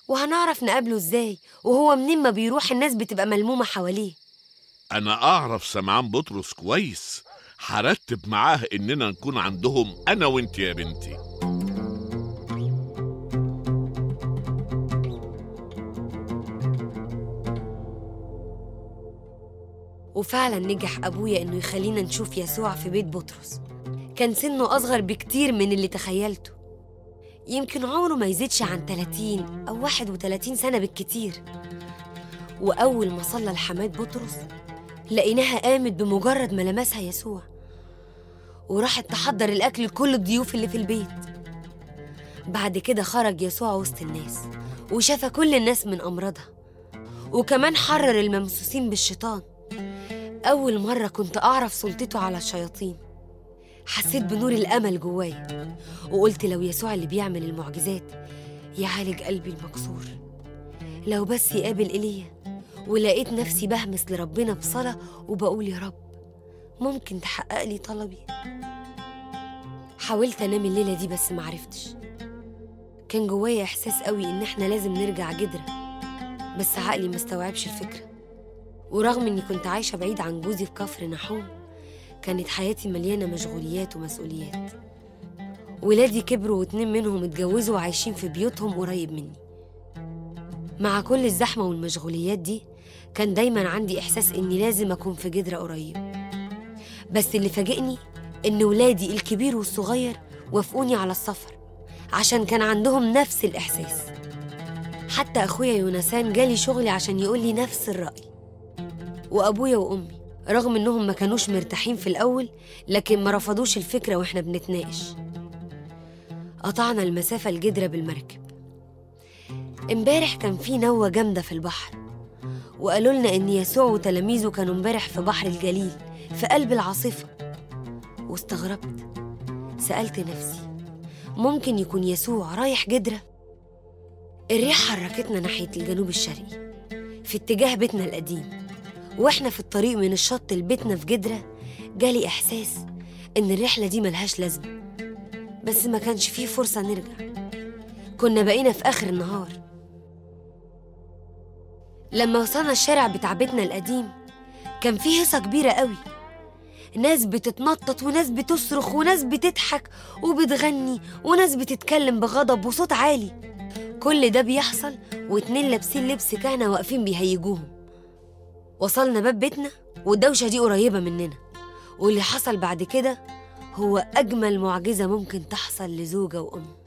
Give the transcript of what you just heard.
وهنعرف نقابله ازاي وهو منين ما بيروح الناس بتبقى ملمومة حواليه أنا أعرف سمعان بطرس كويس هرتب معاه إننا نكون عندهم أنا وإنت يا بنتي وفعلا نجح أبويا إنه يخلينا نشوف يسوع في بيت بطرس كان سنه أصغر بكتير من اللي تخيلته يمكن عمره ما يزيدش عن 30 أو 31 سنة بالكتير وأول ما صلى لحماد بطرس لقيناها قامت بمجرد ما لمسها يسوع وراحت تحضر الأكل لكل الضيوف اللي في البيت بعد كده خرج يسوع وسط الناس وشفى كل الناس من أمراضها وكمان حرر الممسوسين بالشيطان أول مرة كنت أعرف سلطته على الشياطين حسيت بنور الأمل جوايا وقلت لو يسوع اللي بيعمل المعجزات يعالج قلبي المكسور لو بس يقابل إيليا ولقيت نفسي بهمس لربنا بصلاة وبقول يا رب ممكن تحقق لي طلبي حاولت أنام الليلة دي بس معرفتش كان جوايا إحساس قوي إن إحنا لازم نرجع جدرة بس عقلي مستوعبش الفكرة ورغم إني كنت عايشة بعيد عن جوزي في كفر نحوم كانت حياتي مليانة مشغوليات ومسؤوليات ولادي كبروا واتنين منهم اتجوزوا وعايشين في بيوتهم قريب مني مع كل الزحمة والمشغوليات دي كان دايما عندي إحساس إني لازم أكون في جدرة قريب بس اللي فاجئني إن ولادي الكبير والصغير وافقوني على السفر عشان كان عندهم نفس الإحساس حتى أخويا يونسان جالي شغلي عشان يقول لي نفس الرأي وأبويا وأمي رغم إنهم ما كانوش مرتاحين في الأول لكن ما رفضوش الفكرة وإحنا بنتناقش قطعنا المسافة الجدرة بالمركب امبارح كان في نوة جامدة في البحر وقالوا لنا إن يسوع وتلاميذه كانوا امبارح في بحر الجليل في قلب العاصفة واستغربت سألت نفسي ممكن يكون يسوع رايح جدرة الريح حركتنا ناحية الجنوب الشرقي في اتجاه بيتنا القديم واحنا في الطريق من الشط لبيتنا في جدرة جالي إحساس إن الرحلة دي ملهاش لازمة بس ما كانش فيه فرصة نرجع كنا بقينا في آخر النهار لما وصلنا الشارع بتاع بيتنا القديم كان فيه هيصة كبيرة قوي ناس بتتنطط وناس بتصرخ وناس بتضحك وبتغني وناس بتتكلم بغضب وصوت عالي كل ده بيحصل واتنين لابسين لبس كهنة واقفين بيهيجوهم وصلنا باب بيتنا والدوشة دي قريبة مننا واللي حصل بعد كده هو أجمل معجزة ممكن تحصل لزوجة وأم